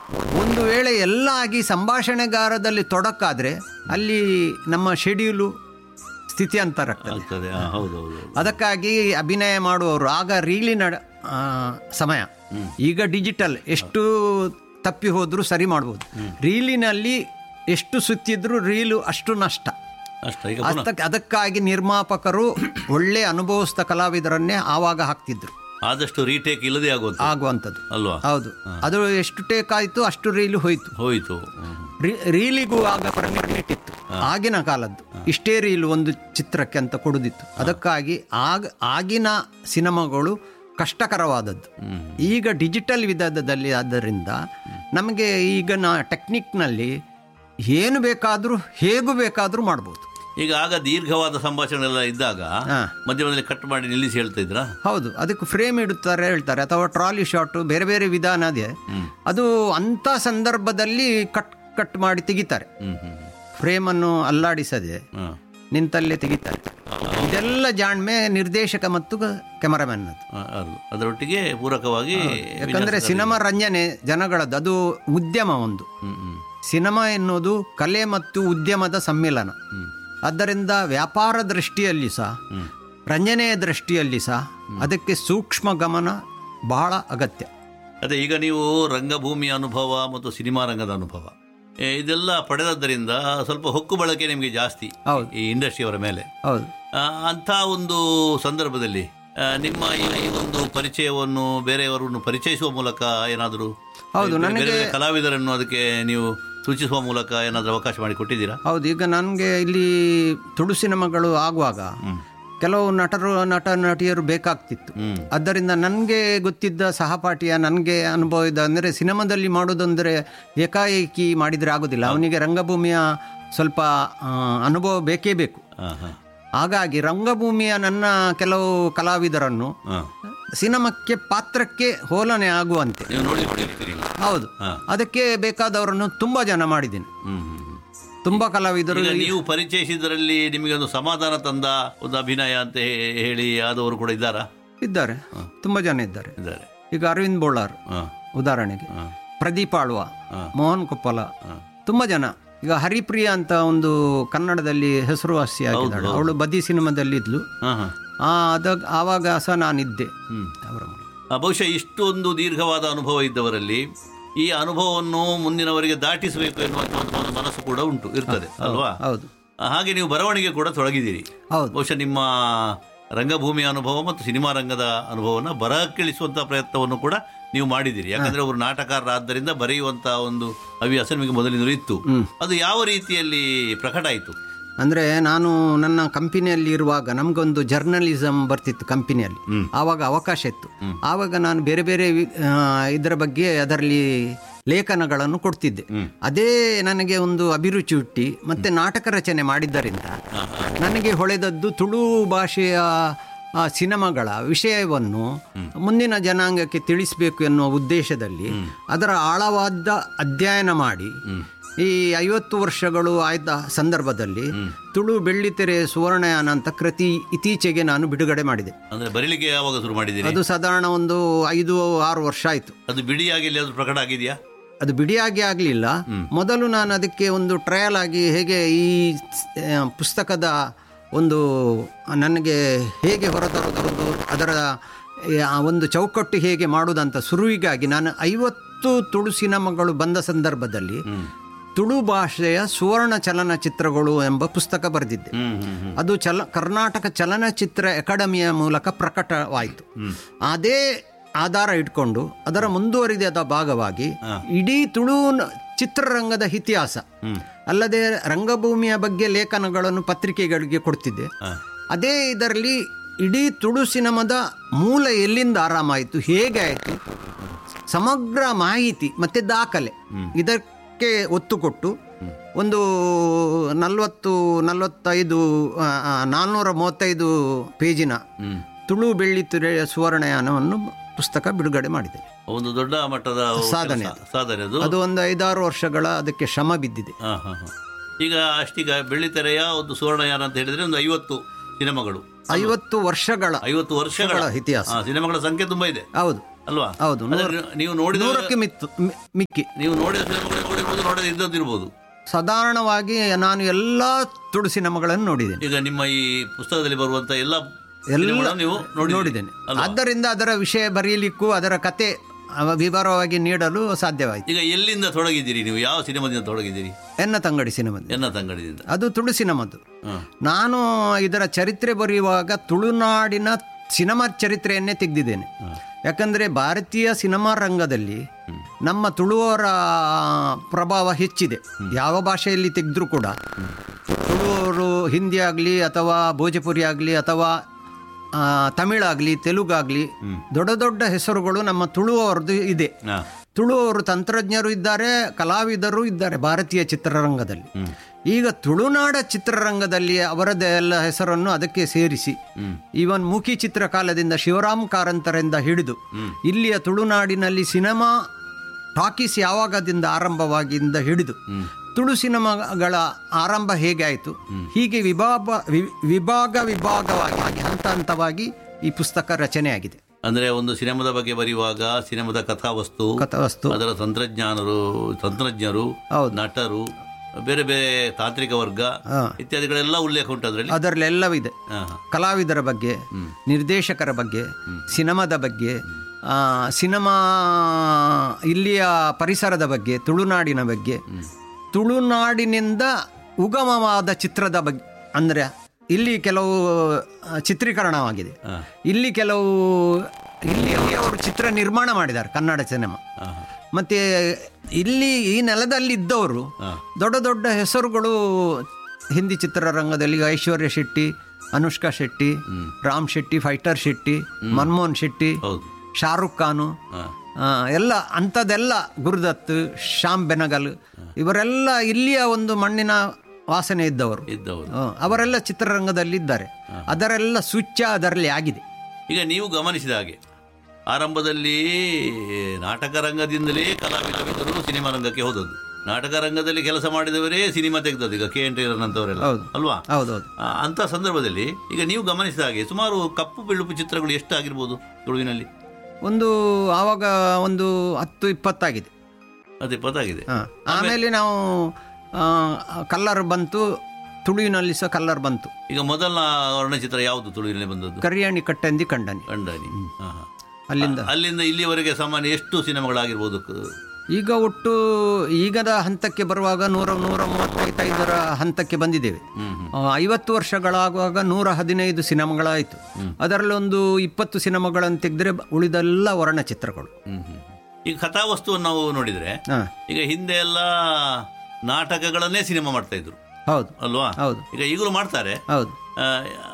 ಒಂದು ವೇಳೆ ಎಲ್ಲ ಆಗಿ ಸಂಭಾಷಣೆಗಾರದಲ್ಲಿ ತೊಡಕಾದ್ರೆ ಅಲ್ಲಿ ನಮ್ಮ ಶೆಡ್ಯೂಲು ಸ್ಥಿತ್ಯಂತರ ಆಗ್ತದೆ ಆಗ್ತದೆ ಆ, ಹೌದು ಹೌದು ಹೌದು. ಅದಕ್ಕಾಗಿ ಅಭಿನಯ ಮಾಡುವವರು ಆಗ ರೀಲಿನ ಆ, ಸಮಯ ಈಗ ಡಿಜಿಟಲ್ ಎಷ್ಟು ತಪ್ಪಿ ಹೋದರೂ ಸರಿ ಮಾಡ್ಬೋದು ರೀಲಿನಲ್ಲಿ ಎಷ್ಟು ಸುತ್ತಿದ್ರೂ ರೀಲು ಅಷ್ಟು ನಷ್ಟ ಅಷ್ಟ ಈಗ ಪುನಃ ಅದಕ್ಕೆ ಅದಕ್ಕಾಗಿ ನಿರ್ಮಾಪಕರು ಒಳ್ಳೆ ಅನುಭವಿಸಿದ ಕಲಾವಿದರನ್ನೇ ಆವಾಗ ಹಾಕ್ತಿದ್ರು ಆದಷ್ಟು ರೀಟೇಕ್ ಇಲ್ಲದೆ ಆಗುವಂತ ಆಗುವಂಥದ್ದು ಅಲ್ವಾ ಹೌದು ಅದು ಎಷ್ಟು ಟೇಕ್ ಆಯಿತು ಅಷ್ಟು ರೀಲು ಹೋಯಿತು ಹೋಯಿತು ಹ್ಮ್. ರೀ- ರೀಲಿಗೂ ಆಗ ಪರ್ಮಿಟ್ ಇತ್ತು ಆಗಿನ ಕಾಲದ್ದು ಇಷ್ಟೇ ರೀಲ್ ಒಂದು ಚಿತ್ರಕ್ಕೆ ಅಂತ ಕೊಡುದಿತ್ತು ಅದಕ್ಕಾಗಿ ಆಗ ಆಗಿನ ಸಿನಿಮಾಗಳು ಕಷ್ಟಕರವಾದದ್ದು ಈಗ ಡಿಜಿಟಲ್ ವಿಧದಲ್ಲಿ ಆದ್ದರಿಂದ ನಮಗೆ ಈಗಿನ ಟೆಕ್ನಿಕ್ನಲ್ಲಿ ಏನು ಬೇಕಾದರೂ ಹೇಗೂ ಬೇಕಾದರೂ ಮಾಡ್ಬೋದು ಈಗ ಆಗ ದೀರ್ಘವಾದ ಸಂಭಾಷಣೆ ಎಲ್ಲ ಇದ್ದಾಗ ಹಾ. ಮಧ್ಯ ಮಧ್ಯದಲ್ಲಿ ಕಟ್ ಮಾಡಿ ನಿಲ್ಲಿಸಿ ಹೇಳ್ತಾ ಇದ್ರಾ ಹೌದು ಅದಕ್ಕೆ ಫ್ರೇಮ್ ಇಡುತ್ತಾರೆ ಹೇಳ್ತಾರೆ ಅಥವಾ ಟ್ರಾಲಿ ಶಾಟ್ ಬೇರೆ ಬೇರೆ ವಿಧಾನ ಇದೆ ಅದು ಅಂಥ ಸಂದರ್ಭದಲ್ಲಿ ಕಟ್ ಕಟ್ ಮಾಡಿ ತೆಗಿತಾರೆ ಹ್ಮ್ ಹ್ಮ್ ಫ್ರೇಮನ್ನು ಅಲ್ಲಾಡಿಸದೆ ಹ್ಮ್. ನಿಂತಲ್ಲೇ ತೆಗಿತಾರೆ ಇದೆಲ್ಲ ಜಾಣ್ಮೆ ನಿರ್ದೇಶಕ ಮತ್ತು ಕೆಮರಾಮನ್ ಆ, ಅದು ಅದರೊಟ್ಟಿಗೆ ಪೂರಕವಾಗಿ ಯಾಕಂದ್ರೆ ಸಿನಿಮಾ ರಂಜನೆ ಜನಗಳದ್ದು ಅದು ಉದ್ಯಮ ಒಂದು ಹ್ಮ್ ಹ್ಮ್ ಸಿನಿಮಾ ಎನ್ನುವುದು ಕಲೆ ಮತ್ತು ಉದ್ಯಮದ ಸಮ್ಮಿಲನ ಆದ್ದರಿಂದ ವ್ಯಾಪಾರ ದೃಷ್ಟಿಯಲ್ಲಿ ಸಹ ರಂಜನೆಯ ದೃಷ್ಟಿಯಲ್ಲಿ ಸಹ ಅದಕ್ಕೆ ಸೂಕ್ಷ್ಮ ಗಮನ ಬಹಳ ಅಗತ್ಯ ಅದೇ ಈಗ ನೀವು ರಂಗಭೂಮಿಯ ಅನುಭವ ಮತ್ತು ಸಿನಿಮಾ ರಂಗದ ಅನುಭವ ಏ, ಇದೆಲ್ಲ ಪಡೆದದ್ದರಿಂದ ಸ್ವಲ್ಪ ಹೊಕ್ಕು ಬಳಕೆ ನಿಮಗೆ ಜಾಸ್ತಿ ಹೌದು. ಈ ಇಂಡಸ್ಟ್ರಿಯವರ ಮೇಲೆ ಹೌದು ಆ, ಅಂಥ ಒಂದು ಸಂದರ್ಭದಲ್ಲಿ ಆ, ನಿಮ್ಮ ಈ ಒಂದು ಪರಿಚಯವನ್ನು ಬೇರೆಯವರನ್ನು ಪರಿಚಯಿಸುವ ಮೂಲಕ ಏನಾದರೂ ಹೌದು, ಬೇರೆ ನನಗೆ- ಬೇರೆ ಕಲಾವಿದರನ್ನು ಅದಕ್ಕೆ ನೀವು ಸೂಚಿಸುವ ಮೂಲಕ ಏನಾದರೂ ಅವಕಾಶ ಮಾಡಿ ಕೊಟ್ಟಿದ್ದೀರಾ ಹೌದು ಈಗ ನನಗೆ ಇಲ್ಲಿ ತುಳು ಸಿನಿಮಾಗಳು ಆಗುವಾಗ ಕೆಲವು ನಟರು ನಟ ನಟಿಯರು ಬೇಕಾಗ್ತಿತ್ತು ಹ್ಮ್. ಆದ್ದರಿಂದ ನನಗೆ ಗೊತ್ತಿದ್ದ ಸಹಪಾಠಿಯ ನನಗೆ ಅನುಭವ ಇದೆ ಅಂದರೆ ಸಿನಿಮಾದಲ್ಲಿ ಮಾಡೋದಂದರೆ ಏಕಾಏಕಿ ಮಾಡಿದರೆ ಆಗೋದಿಲ್ಲ ಅವನಿಗೆ ರಂಗಭೂಮಿಯ ಸ್ವಲ್ಪ ಆ, ಅನುಭವ ಬೇಕೇ ಬೇಕು ಹಾಂ ಹಾಂ ಹಾಗಾಗಿ ರಂಗಭೂಮಿಯ ನನ್ನ ಕೆಲವು ಕಲಾವಿದರನ್ನು ಹಾಂ ಸಿನಿಮಾಕ್ಕೆ ಪಾತ್ರಕ್ಕೆ ಹೋಲನೆ ಆಗುವಂತೆ ನೀವು ನೋಡಿಕೊಂಡಿರ್ತೀರಿ ಹೌದು ಹಾ. ಅದಕ್ಕೆ ಬೇಕಾದವರನ್ನು ತುಂಬ ಜನ ಮಾಡಿದ್ದೀನಿ ಹ್ಮ್ ಹ್ಮ್ ಹ್ಮ್. ತುಂಬ ಕಲಾವಿದರು ಈಗ ನೀವು ಪರಿಚಯಿಸಿದ್ರಲ್ಲಿ ನಿಮಗೆ ಒಂದು ಸಮಾಧಾನ ತಂದ ಒಂದು ಅಭಿನಯ ಅಂತ ಹೇ- ಹೇಳಿ ಆದವರು ಕೂಡ ಇದ್ದಾರಾ ಇದ್ದಾರೆ ತುಂಬ ಜನ ಇದ್ದಾರೆ ಇದ್ದಾರೆ ಈಗ ಅರವಿಂದ್ ಬೋಳಾರ್ ಹಾಂ ಉದಾಹರಣೆಗೆ ಹಾಂ ಪ್ರದೀಪ್ ಆಳ್ವ ಹಾ. ಮೋಹನ್ ಕೊಪ್ಪಲ ತುಂಬ ಜನ ಈಗ ಹರಿಪ್ರಿಯ ಅಂತ ಒಂದು ಕನ್ನಡದಲ್ಲಿ ಹೆಸರುವಾಸಿಯಾಗಿದ್ದಾಳೆ ಅವಳು ಬದಿ ಸಿನಿಮಾದಲ್ಲಿ ಇದ್ಲು ಹಾಂ ಹಾಂ ಆ ಅದ ಆವಾಗ ಸಹ ನಾನಿದ್ದೆ ಹ್ಮ್. ಅವರ ಮೂಲಕ. ಆ, ಬಹುಶಃ ಇಷ್ಟೊಂದು ದೀರ್ಘವಾದ ಅನುಭವ ಇದ್ದವರಲ್ಲಿ ಈ ಅನುಭವವನ್ನು ಮುಂದಿನವರಿಗೆ ದಾಟಿಸಬೇಕು ಎನ್ನುವಂಥ ಒಂದು ಒಂದು ಮನಸ್ಸು ಕೂಡ ಉಂಟು ಇರ್ತದೆ ಅಲ್ವಾ ಹೌದು ಆ, ಹಾಗೆ ನೀವು ಬರವಣಿಗೆ ಕೂಡ ತೊಡಗಿದ್ದೀರಿ ಹೌದು ಬಹುಶಃ ನಿಮ್ಮ ರಂಗಭೂಮಿಯ ಅನುಭವ ಮತ್ತು ಸಿನಿಮಾ ರಂಗದ ಅನುಭವವನ್ನು ಬರಹಕ್ಕಿಳಿಸುವಂಥ ಪ್ರಯತ್ನವನ್ನು ಕೂಡ ನೀವು ಮಾಡಿದ್ದೀರಿ ಯಾಕಂದ್ರೆ ಅವರು ನಾಟಕಾರರಾದ್ದರಿಂದ ಬರೆಯುವಂಥ ಒಂದು ಹವ್ಯಾಸ ನಿಮಗೆ ಮೊದಲಿಂದಲೂ ಇತ್ತು ಅದು ಯಾವ ರೀತಿಯಲ್ಲಿ ಪ್ರಕಟ ಆಯಿತು ಅಂದರೆ ನಾನು ನನ್ನ ಕಂಪನಿಯಲ್ಲಿ ಇರುವಾಗ ನಮಗೊಂದು ಜರ್ನಲಿಸಮ್ ಬರ್ತಿತ್ತು ಕಂಪನಿಯಲ್ಲಿ ಆವಾಗ ಅವಕಾಶ ಇತ್ತು ಆವಾಗ ನಾನು ಬೇರೆ ಬೇರೆ ವಿ- ಆ, ಇದರ ಬಗ್ಗೆ ಅದರಲ್ಲಿ ಲೇಖನಗಳನ್ನು ಕೊಡ್ತಿದ್ದೆ ಅದೇ ನನಗೆ ಒಂದು ಅಭಿರುಚಿ ಹುಟ್ಟಿ ಮತ್ತೆ ನಾಟಕ ರಚನೆ ಮಾಡಿದ್ದರಿಂದ ನನಗೆ ಹೊಳೆದದ್ದು ತುಳು ಭಾಷೆಯ ಆ, ಸಿನಿಮಾಗಳ ವಿಷಯವನ್ನು ಮುಂದಿನ ಜನಾಂಗಕ್ಕೆ ತಿಳಿಸಬೇಕು ಎನ್ನುವ ಉದ್ದೇಶದಲ್ಲಿ ಅದರ ಆಳವಾದ ಅಧ್ಯಯನ ಮಾಡಿ ಈ ಐವತ್ತು ವರ್ಷಗಳು ಆಯ್ದ ಸಂದರ್ಭದಲ್ಲಿ ತುಳು ಬೆಳ್ಳಿತೆರೆ ಸುವರ್ಣಯಾನ ಅಂತ ಕೃತಿ ಇತ್ತೀಚೆಗೆ ನಾನು ಬಿಡುಗಡೆ ಮಾಡಿದೆ ಅಂದ್ರೆ ಬರೀಲಿಕ್ಕೆ ಯಾವಾಗ ಶುರು ಮಾಡಿದ್ದೀರಿ ಅದು ಸಾಧಾರಣ ಒಂದು ಐದು ಆರು ವರ್ಷ ಆಯಿತು ಅದು ಬಿಡಿಯಾಗಿ ಎಲ್ಲಿಯಾದ್ರೂ ಪ್ರಕಟ ಆಗಿದೆಯಾ ಅದು ಬಿಡಿಯಾಗಿ ಆಗಲಿಲ್ಲ ಮೊದಲು ನಾನು ಅದಕ್ಕೆ ಒಂದು ಟ್ರಯಲ್ ಆಗಿ ಹೇಗೆ ಈ ಆ, ಪುಸ್ತಕದ ಒಂದು ನನಗೆ ಹೇಗೆ ಹೊರತರೋದು ಅದರ ಆ, ಒಂದು ಚೌಕಟ್ಟು ಹೇಗೆ ಮಾಡುವುದಂತ ಸುರುವಿಗಾಗಿ ನಾನು ಐವತ್ತು ತುಳು ಸಿನಿಮಾಗಳು ಬಂದ ಸಂದರ್ಭದಲ್ಲಿ ತುಳು ಭಾಷೆಯ ಸುವರ್ಣ ಚಲನಚಿತ್ರಗಳು ಎಂಬ ಪುಸ್ತಕ ಬರೆದಿದ್ದೆ ಹ್ಮ್ ಹ್ಮ್ ಹ್ಮ್ ಅದು ಚಲ ಕರ್ನಾಟಕ ಚಲನಚಿತ್ರ ಅಕಾಡೆಮಿಯ ಮೂಲಕ ಪ್ರಕಟವಾಯಿತು ಅದೇ ಆಧಾರ ಇಟ್ಕೊಂಡು ಅದರ ಮುಂದುವರಿದ ಭಾಗವಾಗಿ ಇಡೀ ತುಳು ನ- ಚಿತ್ರರಂಗದ ಇತಿಹಾಸ ಅಲ್ಲದೆ ರಂಗಭೂಮಿಯ ಬಗ್ಗೆ ಲೇಖನಗಳನ್ನು ಪತ್ರಿಕೆಗಳಿಗೆ ಕೊಡ್ತಿದ್ದೆ ಹಾ. ಅದೇ ಇದರಲ್ಲಿ ಇಡೀ ತುಳು ಸಿನಿಮಾದ ಮೂಲ ಎಲ್ಲಿಂದ ಆರಾಮಾಯಿತು ಹೇಗೆ ಆಯಿತು ಸಮಗ್ರ ಮಾಹಿತಿ ಮತ್ತೆ ದಾಖಲೆ ಇದಕ್ಕೆ ಒತ್ತು ಕೊಟ್ಟು ಒಂದು ನಲವತ್ತು ನಲವತ್ತೈದು ಆ, ಆ, ನಾಲ್ನೂರ ಮೂವತ್ತೈದು ಪೇಜಿನ ತುಳು ಬೆಳ್ಳಿ ತುರೆಯ ಸುವರ್ಣಯಾನವನ್ನು ಪುಸ್ತಕ ಬಿಡುಗಡೆ ಮಾಡಿದೆ ಒಂದು ದೊಡ್ಡ ಮಟ್ಟದ ಸಾಧನೆ ಕೆಲಸ, ಸಾಧನೆ ಅದು ಅದು ಒಂದು ಐದಾರು ವರ್ಷಗಳ ಅದಕ್ಕೆ ಶ್ರಮ ಬಿದ್ದಿದೆ ಹಾ, ಹಾ, ಹಾ. ಈಗ ಅಷ್ಟೀಗ ಬೆಳ್ಳಿತೆರೆಯ ಒಂದು ಸುವರ್ಣಯಾನ ಅಂತ ಹೇಳಿದ್ರೆ ಒಂದು ಐವತ್ತು ಸಿನಿಮಾಗಳು ಐವತ್ತು ವರ್ಷಗಳ ಐವತ್ತು ವರ್ಷಗಳ ಇತಿಹಾಸ. ಹಾ, ಸಿನಿಮಾಗಳ ಸಂಖ್ಯೆ ತುಂಬಾ ಇದೆ ಹೌದು ಅಲ್ವಾ ಹೌದು, ಅಂದ್ರೆ ನೀವು ನೋಡಿದ ನೂರಕ್ಕೆ ಮಿತ್ತು ಮಿ- ಮಿಕ್ಕಿ ನೀವು ನೋಡಿದ ಸಿನಿಮಾಗಳು ನೋಡಿರ್ಬೋದು ನೋಡದೇ ಇದ್ದದ್ದಿರ್ಬೋದು ಸಾಧಾರಣವಾಗಿ ನಾನು ಎಲ್ಲ ತುಳು ಸಿನಿಮಾಗಳನ್ನು ನೋಡಿದ್ದೇನೆ ಈಗ ನಿಮ್ಮ ಈ ಪುಸ್ತಕದಲ್ಲಿ ಬರುವಂತ ಎಲ್ಲ ಸಿನಿಮಾಗಳನ್ನು ನೀವು ನೋಡಿ ನೋಡಿದ್ದೇನೆ ಆದ್ದರಿಂದ ಅದರ ವಿಷಯ ಬರೆಯಲಿಕ್ಕೂ ಅದರ ಕತೆ ಅವ ವಿವರವಾಗಿ ನೀಡಲು ಸಾಧ್ಯವಾಯಿತು ಈಗ ಎಲ್ಲಿಂದ ತೊಡಗಿದ್ದೀರಿ ನೀವು ಯಾವ ಸಿನಿಮಾದಿಂದ ತೊಡಗಿದ್ದೀರಿ ಎನ್ನ ತಂಗಡಿ ಸಿನಿಮಾದ ಎನ್ನ ತಂಗಡಿದಿಂದ ಅದು ತುಳು ಸಿನಿಮಾದು ಹ್ಮ್. ನಾನು ಇದರ ಚರಿತ್ರೆ ಬರೆಯುವಾಗ ತುಳುನಾಡಿನ ಸಿನಿಮಾ ಚರಿತ್ರೆಯನ್ನೇ ತೆಗೆದಿದ್ದೇನೆ ಯಾಕಂದರೆ ಭಾರತೀಯ ಸಿನಿಮಾ ರಂಗದಲ್ಲಿ ನಮ್ಮ ತುಳುವರ ಪ್ರಭಾವ ಹೆಚ್ಚಿದೆ ಯಾವ ಭಾಷೆಯಲ್ಲಿ ತೆಗೆದ್ರೂ ಕೂಡ ತುಳುವರು ಹಿಂದಿ ಆಗಲಿ ಅಥವಾ ಭೋಜಪುರಿ ಆಗಲಿ ಅಥವಾ ಆ, ತಮಿಳಾಗಲಿ ತೆಲುಗಾಗಲಿ ದೊಡ್ಡ ದೊಡ್ಡ ಹೆಸರುಗಳು ನಮ್ಮ ತುಳುವರದ್ದು ಇದೆ ಹಾ. ತುಳುವರು ತಂತ್ರಜ್ಞರು ಇದ್ದಾರೆ ಕಲಾವಿದರು ಇದ್ದಾರೆ ಭಾರತೀಯ ಚಿತ್ರರಂಗದಲ್ಲಿ ಈಗ ತುಳುನಾಡ ಚಿತ್ರರಂಗದಲ್ಲಿ ಅವರದ್ದೆಲ್ಲ ಹೆಸರನ್ನು ಅದಕ್ಕೆ ಸೇರಿಸಿ ಈವನ್ ಮೂಕಿ ಚಿತ್ರಕಾಲದಿಂದ ಶಿವರಾಮ್ ಕಾರಂತರಿಂದ ಹಿಡಿದು ಇಲ್ಲಿಯ ತುಳುನಾಡಿನಲ್ಲಿ ಸಿನಿಮಾ ಟಾಕೀಸ್ ಯಾವಾಗದಿಂದ ಆರಂಭವಾಗಿಂದ ಹಿಡಿದು ತುಳು ಸಿನಿಮಾಗಳ ಆರಂಭ ಹೇಗೆ ಆಯಿತು ಹೀಗೆ ವಿಭಾಗ ವಿ- ವಿಭಾಗ ವಿಭಾಗವಾಗಿ ಹಂತ ಹಂತವಾಗಿ ಈ ಪುಸ್ತಕ ರಚನೆಯಾಗಿದೆ ಅಂದ್ರೆ ಒಂದು ಸಿನಿಮಾದ ಬಗ್ಗೆ ಬರೆಯುವಾಗ ಸಿನಿಮಾದ ಕಥಾವಸ್ತು ಕಥಾವಸ್ತು ಅದರ ತಂತ್ರಜ್ಞಾನರು ತಂತ್ರಜ್ಞರು ಹೌದು. ನಟರು ಬೇರೆ ಬೇರೆ ತಾಂತ್ರಿಕ ವರ್ಗ ಹಾ. ಇತ್ಯಾದಿಗಳೆಲ್ಲ ಉಲ್ಲೇಖ ಉಂಟು ಅದರಲ್ಲಿ ಅದರಲ್ಲೆಲ್ಲವಿದೆ ಹಾ, ಹಾ. ಕಲಾವಿದರ ಬಗ್ಗೆ ನಿರ್ದೇಶಕರ ಬಗ್ಗೆ ಸಿನಿಮಾದ ಬಗ್ಗೆ ಆ, ಸಿನಿಮಾ ಇಲ್ಲಿಯ ಪರಿಸರದ ಬಗ್ಗೆ ತುಳುನಾಡಿನ ಬಗ್ಗೆ ತುಳುನಾಡಿನಿಂದ ಉಗಮವಾದ ಚಿತ್ರದ ಬಗ್ಗೆ ಅಂದರೆ ಇಲ್ಲಿ ಕೆಲವು ಆ, ಚಿತ್ರೀಕರಣವಾಗಿದೆ ಹಾ. ಇಲ್ಲಿ ಕೆಲವು ಇಲ್ಲಿ ಅವರು ಚಿತ್ರ ನಿರ್ಮಾಣ ಮಾಡಿದ್ದಾರೆ ಕನ್ನಡ ಸಿನಿಮಾ ಹಾ, ಹಾ. ಮತ್ತೆ ಇಲ್ಲಿ ಈ ನೆಲದಲ್ಲಿ ಇದ್ದವರು ಹಾ. ದೊಡ್ಡ ದೊಡ್ಡ ಹೆಸರುಗಳು ಹಿಂದಿ ಚಿತ್ರರಂಗದಲ್ಲಿ ಐಶ್ವರ್ಯ ಶೆಟ್ಟಿ ಅನುಷ್ಕಾ ಶೆಟ್ಟಿ ರಾಮ್ ಶೆಟ್ಟಿ ಫೈಟರ್ ಶೆಟ್ಟಿ ಮನ್ಮೋಹನ್ ಶೆಟ್ಟಿ ಹೌದು ಶಾರುಖ್ ಖಾನು ಹಾ. ಆ, ಎಲ್ಲ ಅಂಥದ್ದೆಲ್ಲ ಗುರುದತ್ ಶ್ಯಾಮ್ ಬೆನಗಲ್ ಇವರೆಲ್ಲ ಇಲ್ಲಿಯ ಒಂದು ಮಣ್ಣಿನ ವಾಸನೆ ಇದ್ದವರು ಇದ್ದವರು ಆ, ಅವರೆಲ್ಲ ಚಿತ್ರರಂಗದಲ್ಲಿ ಇದ್ದಾರೆ ಅದರೆಲ್ಲ ಸೂಚ್ಯ ಅದರಲ್ಲಿ ಆಗಿದೆ ಈಗ ನೀವು ಗಮನಿಸಿದ ಹಾಗೆ ಆರಂಭದಲ್ಲಿ ನಾಟಕ ರಂಗದಿಂದಲೇ ಕಲಾವಿದರು ಸಿನಿಮಾ ರಂಗಕ್ಕೆ ಹೋದದ್ದು ನಾಟಕ ರಂಗದಲ್ಲಿ ಕೆಲಸ ಮಾಡಿದವರೇ ಸಿನಿಮಾ ತೆಗೆದದ್ದು ಈಗ ಕೆ ಎನ್ ಟೈಲರ್ ಅಂತವರೆಲ್ಲ ಹೌದು. ಅಲ್ವಾ ಹೌದೌದು ಆ, ಅಂತ ಸಂದರ್ಭದಲ್ಲಿ ಈಗ ನೀವು ಗಮನಿಸಿದ ಹಾಗೆ ಸುಮಾರು ಕಪ್ಪು ಬೆಳುಪು ಚಿತ್ರಗಳು ಎಷ್ಟು ಆಗಿರ್ಬೋದು ತುಳುವಿನಲ್ಲಿ ಒಂದು ಆವಾಗ ಒಂದು ಹತ್ತು ಇಪ್ಪತ್ತಾಗಿದೆ ಅದೇ ಪತ್ತಾಗಿದೆ ಹಾ. ಆಮೇಲೆ ನಾವು ಆ, ಕಲ್ಲರ್ ಬಂತು ತುಳುವಿನಲ್ಲಿ ಸಹ ಕಲ್ಲರ್ ಬಂತು ಈಗ ಮೊದಲ ವರ್ಣಚಿತ್ರ ಯಾವುದು ತುಳುವಿನಲ್ಲಿ ಬಂದದ್ದು ಕರಿಯಾಣಿ ಕಟ್ಟಂದಿ ಕಂಡನಿ ಕಂಡಾನಿ ಹಾ, ಹಾ. ಅಲ್ಲಿಂದ ಅಲ್ಲಿಂದ ಇಲ್ಲಿವರೆಗೆ ಸಾಮಾನ್ಯ ಎಷ್ಟು ಸಿನಿಮಾಗಳಾಗಿರ್ಬೋದು ಕ- ಈಗ ಒಟ್ಟು ಈಗದ ಹಂತಕ್ಕೆ ಬರುವಾಗ ನೂರ ನೂರ ಮೂವತ್ತೈದರ ಹಂತಕ್ಕೆ ಬಂದಿದ್ದೇವೆ ಹ್ಮ್ ಹ್ಮ್. ಆ, ಐವತ್ತು ವರ್ಷಗಳಾಗುವಾಗ ನೂರ ಹದಿನೈದು ಸಿನಿಮಾಗಳಾಯಿತು ಅದರಲ್ಲಿ ಒಂದು ಇಪ್ಪತ್ತು ಸಿನಿಮಾಗಳನ್ನು ತೆಗೆದ್ರೆ ಉಳಿದೆಲ್ಲ ವರ್ಣಚಿತ್ರಗಳು ಹ್ಮ್ ಹ್ಮ್. ಈಗ ಕಥಾವಸ್ತುವನ್ನು ನಾವು ನೋಡಿದ್ರೆ ಹಾಂ ಈಗ ಹಿಂದೆ ಎಲ್ಲ ನಾಟಕಗಳನ್ನೇ ಸಿನಿಮಾ ಮಾಡ್ತಾ ಇದ್ರು ಹೌದು ಅಲ್ವಾ ಹೌದು ಈಗ ಈಗಲೂ ಮಾಡ್ತಾರೆ ಹೌದು ಆ,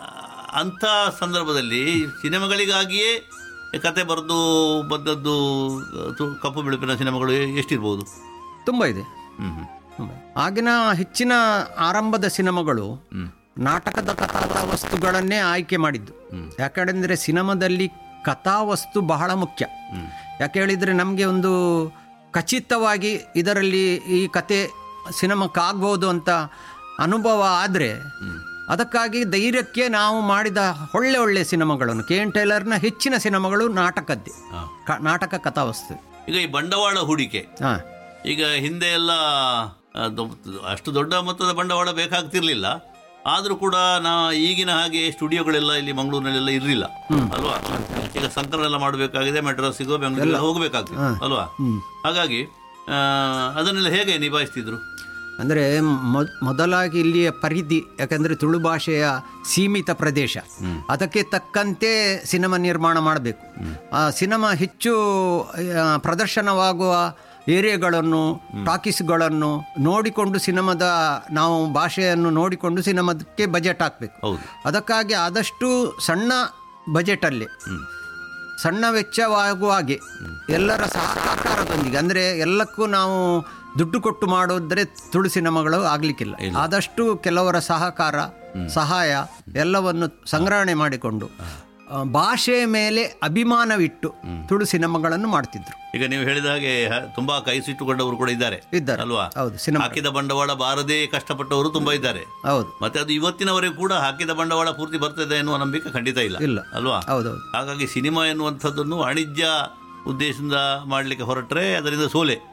ಅಂಥ ಸಂದರ್ಭದಲ್ಲಿ ಸಿನಿಮಾಗಳಿಗಾಗಿಯೇ ಕತೆ ಬರೆದು ಬಂದದ್ದು ತು- ಕಪ್ಪು ಬಿಳುಪಿನ ಸಿನಿಮಾಗಳು ಎಷ್ಟಿರ್ಬೋದು ತುಂಬ ಇದೆ ಹ್ಮ್ ಹ್ಮ್. ತುಂಬ ಇದೆ. ಆಗಿನ ಹೆಚ್ಚಿನ ಆರಂಭದ ಸಿನಿಮಾಗಳು ಹ್ಮ್. ನಾಟಕದ ಕಥಾವಸ್ತುಗಳನ್ನೇ ಆಯ್ಕೆ ಮಾಡಿದ್ದು ಯಾಕಂದರೆ ಸಿನಿಮಾದಲ್ಲಿ ಕಥಾವಸ್ತು ಬಹಳ ಮುಖ್ಯ ಯಾಕೆ ಹೇಳಿದರೆ ನಮಗೆ ಒಂದು ಖಚಿತವಾಗಿ ಇದರಲ್ಲಿ ಈ ಕತೆ ಸಿನಿಮಾಕ್ಕಾಗ್ಬೋದು ಅಂತ ಅನುಭವ ಆದರೆ ಅದಕ್ಕಾಗಿ ಧೈರ್ಯಕ್ಕೆ ನಾವು ಮಾಡಿದ ಒಳ್ಳೆ ಒಳ್ಳೆ ಸಿನಿಮಾಗಳನ್ನು ಕೆ ಎನ್ ಟೈಲರ್ನ ಹೆಚ್ಚಿನ ಸಿನಿಮಾಗಳು ನಾಟಕದ್ದೇ ಹಾ. ಕ ನಾಟಕ ಕಥಾವಸ್ತು ಈಗ ಈ ಬಂಡವಾಳ ಹೂಡಿಕೆ ಹಾಂ ಈಗ ಹಿಂದೆ ಎಲ್ಲ ಆ, ದೊ- ಅಷ್ಟು ದೊಡ್ಡ ಮೊತ್ತದ ಬಂಡವಾಳ ಬೇಕಾಗ್ತಿರ್ಲಿಲ್ಲ ಆದರೂ ಕೂಡ ನಾ ಈಗಿನ ಹಾಗೆ ಸ್ಟುಡಿಯೋಗಳೆಲ್ಲ ಇಲ್ಲಿ ಮಂಗಳೂರಿನಲ್ಲೆಲ್ಲ ಇರಲಿಲ್ಲ ಅಲ್ವಾ ಈಗ ಸಂಕಲನ ಎಲ್ಲ ಮಾಡಬೇಕಾಗಿದೆ ಮೆಡ್ರಾಸಿಗೋ ಬೆಂಗಳೂರಿಗೆಲ್ಲ ಹೋಗಬೇಕಾಗ್ತದೆ ಅಲ್ವಾ ಹಾಗಾಗಿ ಆ, ಅದನ್ನೆಲ್ಲ ಹೇಗೆ ನಿಭಾಯಿಸ್ತಿದ್ರು ಅಂದರೆ ಮೊದಲಾಗಿ ಇಲ್ಲಿಯ ಪರಿಧಿ ಯಾಕಂದರೆ ತುಳು ಭಾಷೆಯ ಸೀಮಿತ ಪ್ರದೇಶ ಅದಕ್ಕೆ ತಕ್ಕಂತೆ ಸಿನಿಮಾ ನಿರ್ಮಾಣ ಮಾಡಬೇಕು ಆ ಸಿನಿಮಾ ಹೆಚ್ಚು ಆ, ಪ್ರದರ್ಶನವಾಗುವ ಏರಿಯಾಗಳನ್ನು ಟಾಕೀಸ್ಗಳನ್ನು ನೋಡಿಕೊಂಡು ಸಿನಿಮಾದ ನಾವು ಭಾಷೆಯನ್ನು ನೋಡಿಕೊಂಡು ಸಿನಿಮಾದಕ್ಕೆ ಬಜೆಟ್ ಹಾಕಬೇಕು ಹೌದು ಅದಕ್ಕಾಗಿ ಆದಷ್ಟು ಸಣ್ಣ ಬಜೆಟಲ್ಲಿ ಸಣ್ಣ ವೆಚ್ಚವಾಗುವ ಹಾಗೆ ಎಲ್ಲರ ಸಹಕಾರದೊಂದಿಗೆ ಅಂದರೆ ಎಲ್ಲಕ್ಕೂ ನಾವು ದುಡ್ಡು ಕೊಟ್ಟು ಮಾಡೋದ್ರೆ ತುಳು ಸಿನಿಮಾಗಳು ಆಗಲಿಕ್ಕಿಲ್ಲ ಆದಷ್ಟು ಕೆಲವರ ಸಹಕಾರ ಸಹಾಯ ಎಲ್ಲವನ್ನು ಸಂಗ್ರಹಣೆ ಮಾಡಿಕೊಂಡು ಆ, ಭಾಷೆಯ ಮೇಲೆ ಅಭಿಮಾನವಿಟ್ಟು ತುಳು ಸಿನಿಮಾಗಳನ್ನು ಮಾಡ್ತಿದ್ರು ಈಗ ನೀವು ಹೇಳಿದ ಹಾಗೆ ಹ- ತುಂಬಾ ಕೈ ಸಿಟ್ಟುಕೊಂಡವರು ಕೂಡ ಇದ್ದಾರೆ ಇದ್ದಾರೆ ಅಲ್ವಾ ಹೌದು ಸಿನಿಮಾ ಹಾಕಿದ ಬಂಡವಾಳ ಬಾರದೇ ಕಷ್ಟಪಟ್ಟವರು ತುಂಬಾ ಇದ್ದಾರೆ ಹೌದು ಮತ್ತೆ ಅದು ಇವತ್ತಿನವರೆಗೂ ಕೂಡ ಹಾಕಿದ ಬಂಡವಾಳ ಪೂರ್ತಿ ಬರ್ತದೆ ಎನ್ನುವ ನಂಬಿಕೆ ಖಂಡಿತ ಇಲ್ಲ ಇಲ್ಲ. ಅಲ್ವಾ ಹೌದೌದು ಹಾಗಾಗಿ ಸಿನಿಮಾ ಎನ್ನುವಂಥದ್ದನ್ನು ವಾಣಿಜ್ಯ ಉದ್ದೇಶದಿಂದ ಮಾಡಲಿಕ್ಕೆ ಹೊರಟ್ರೆ ಅದರಿಂದ ಸೋಲೆ